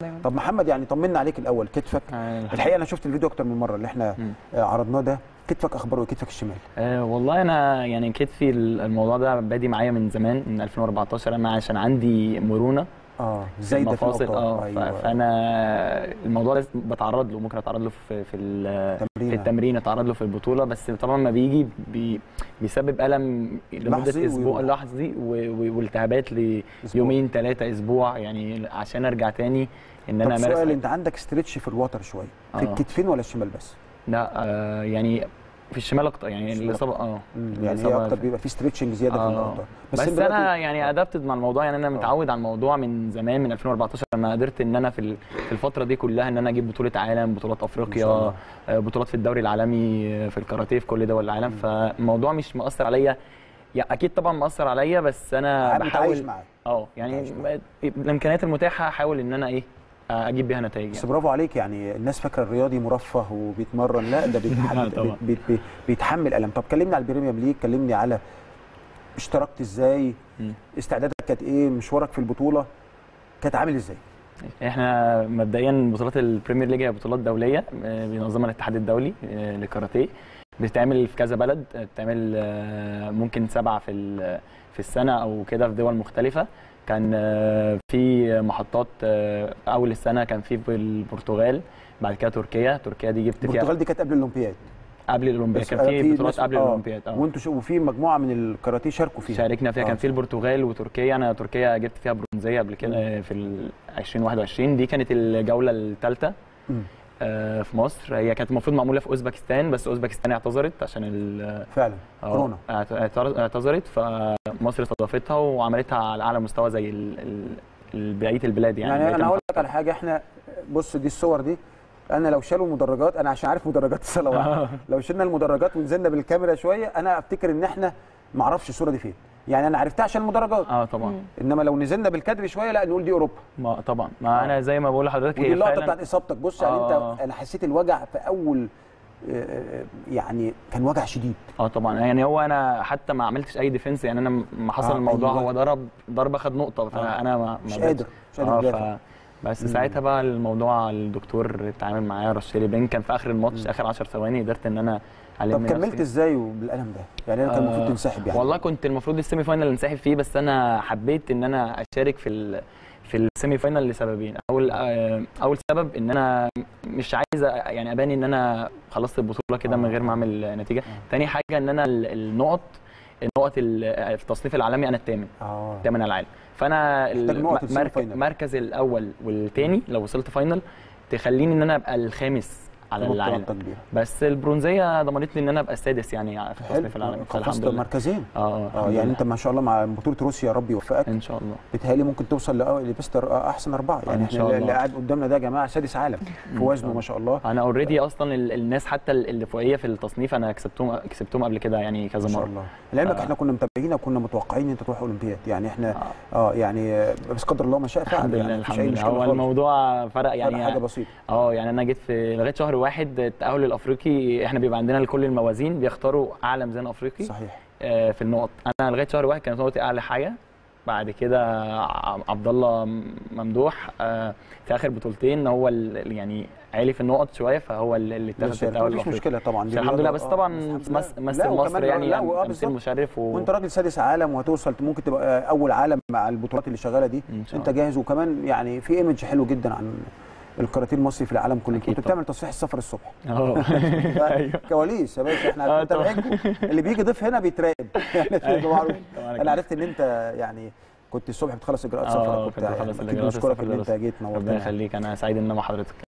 دايما طب محمد يعني طمنا عليك الاول كتفك آه، الحقيقه انا شفت الفيديو اكتر من مره اللي احنا مم. آه، عرضناه ده كتفك اخباره إيه؟ كتفك الشمال أه والله انا يعني كتفي الموضوع ده بادي معايا من زمان من 2014 انا عشان عندي مرونه اه في زي ده في المفاصل الأوقات. اه ف- ايوه فانا الموضوع ده بتعرض له ممكن اتعرض له في في ال- في تمرين التمرين اتعرض له في البطوله بس طبعا ما بيجي بي بيسبب الم لمده لحظي اسبوع ويروح. لحظي و- و- والتهابات ليومين ثلاثه اسبوع يعني عشان ارجع تاني ان طب انا امارس سؤال انت عندك ستريتش في الوتر شويه في آه. الكتفين ولا الشمال بس؟ لا آه يعني في الشمال اكتر يعني الشمال الاصابه اه مم، يعني هي الإصابة اكتر في- بيبقى في ستريتشنج زياده في آه. الوتر بس, أنت بس دلوقتي- انا يعني آه. ادابتد مع الموضوع يعني انا متعود على الموضوع من زمان من 2014 لما قدرت ان انا في ال- في الفتره دي كلها ان انا اجيب بطوله عالم بطولات ما شاء افريقيا الله. آه، بطولات في الدوري العالمي آه، في الكاراتيه في كل دول العالم فالموضوع مش مؤثر عليا يعني اكيد طبعا مؤثر عليا بس انا متعايش بحاول معاك اه يعني متعايش معاك. الامكانيات المتاحه احاول ان انا ايه آه، اجيب بيها نتائج بس يعني. برافو عليك يعني الناس فاكره الرياضي مرفه وبيتمرن لا ده بيتحمل لا طبعا. بيت بيت بيتحمل الم طب كلمني على البريمير ليج كلمني على اشتركت ازاي مم. استعدادك كانت ايه مشوارك في البطوله كانت عامل ازاي احنا مبدئيا بطولات البريمير ليج هي بطولات دوليه آه، بينظمها الاتحاد الدولي آه، للكاراتيه بتتعمل في كذا بلد آه، بتتعمل آه، ممكن سبعه في ال- في السنه او كده في دول مختلفه كان آه، في محطات آه، اول السنه كان في في البرتغال بعد كده تركيا تركيا دي جبت فيها البرتغال دي كانت قبل الاولمبياد قبل الاولمبياد بس كان آه، في بطولات ناس- قبل آه، الاولمبياد اه وانتوا شو وفي مجموعه من الكاراتيه شاركوا فيها شاركنا فيها آه. كان في البرتغال وتركيا انا تركيا جبت فيها برونزيه قبل كده في ال 2021 دي كانت الجوله الثالثه مم. آه، في مصر هي كانت المفروض معموله في اوزبكستان بس اوزبكستان اعتذرت عشان ال فعلا آه، كورونا اعت- اعتر- اعتذرت فمصر استضافتها وعملتها على اعلى مستوى زي ال- ال- ال- بقيه البلاد يعني, يعني, بقية انا هقول لك المحافظات. على حاجه احنا بص دي الصور دي انا لو شالوا مدرجات انا عشان عارف مدرجات الصلوات لو شلنا المدرجات ونزلنا بالكاميرا شويه انا افتكر ان احنا ما اعرفش الصوره دي فين يعني انا عرفتها عشان المدرجات اه طبعا انما لو نزلنا بالكادر شويه لا نقول دي اوروبا ما طبعا ما انا زي ما بقول لحضرتك ودي هي اللقطه فعلا بتاعت اصابتك بص يعني آه. انت انا حسيت الوجع في اول آه، آه، يعني كان وجع شديد اه طبعا يعني هو انا حتى ما عملتش اي ديفنس يعني انا لما حصل آه، الموضوع أيوة. هو ضرب ضربه خد نقطه فانا ما مش ما قادر مش قادر اه تدافع. ف بس مم. ساعتها بقى الموضوع الدكتور اتعامل معايا رش لي بين كان في اخر الماتش اخر 10 ثواني قدرت ان انا طب الم كملت نفسي. ازاي بالالم ده يعني انا كان المفروض آه، تنسحب يعني والله كنت المفروض السيمي فاينال انسحب فيه بس انا حبيت ان انا اشارك في ال... في السيمي فاينال لسببين اول آه، اول سبب ان انا مش عايز أ- يعني اباني ان انا خلصت البطوله كده من غير ما اعمل نتيجه تاني حاجه ان انا ال- النقط النقط ال- في التصنيف العالمي انا الثامن اه الثامن على العالم فانا محتاج الم- نقط السيمي مرك- فاينال. المركز الاول والثاني لو وصلت فاينل تخليني ان انا ابقى الخامس على نقطة العالم نقطة كبيره بس البرونزيه ضمنت لي ان انا ابقى السادس يعني في التصنيف العالمي خلصت فالحمد لله مركزين اه اه الحمد يعني لله. انت ما شاء الله مع بطوله روسيا يا رب يوفقك ان شاء الله بيتهيألي ممكن توصل لأ- لبستر احسن اربعه يعني إن احنا شاء اللي الله. اللي قاعد قدامنا ده يا جماعه سادس عالم في شاء وزنه الله. ما شاء الله انا اوريدي اصلا ال- الناس حتى اللي فوقيه في التصنيف انا كسبتهم كسبتهم قبل كده يعني ما كذا شاء مره الله لعلمك آه. احنا كنا متابعين وكنا متوقعين ان انت تروح اولمبياد يعني احنا آه. اه يعني آه، بس قدر الله ما شاء فعل الحمد لله يعني مفيش الحمد اي لله مشكله هو خالص الموضوع فرق فرق حاجه يعني بسيطه اه يعني انا جيت في لغايه شهر واحد التاهل الافريقي احنا بيبقى عندنا لكل الموازين بيختاروا اعلى ميزان افريقي صحيح آه، في النقط انا لغايه شهر واحد كانت نقطتي اعلى حاجه بعد كده ع- عبد الله ممدوح آه، في اخر بطولتين هو ال- يعني عالي في النقط شويه فهو ال- اللي اتاخد في التاهل مفيش الافريقي مشكله طبعا دي الحمد لله رياضة، بس آه، طبعا الحمد لله. مس- مثل لا، وكمان مصر لا، يعني لا، آه، تمثيل بالظبط. مشرف و... وانت راجل سادس عالم وهتوصل ممكن تبقى اول عالم مع البطولات اللي شغاله دي إن شاء انت الله. جاهز وكمان يعني في ايمج حلو جدا عن الكاراتيه المصري في العالم كله أكيد كنت بتعمل تصحيح السفر الصبح اه ايوه كواليس يا باشا احنا آه، متابعينكم اللي بيجي ضيف هنا بيتراقب يعني ده معروف طبعاً انا عرفت ان انت يعني كنت الصبح بتخلص اجراءات آه، سفرك كنت وبتاع بخلص يعني اكيد الإجراءات بشكرك ان السفر انت جيت ربنا نورتنا يخليك انا سعيد ان انا مع حضرتك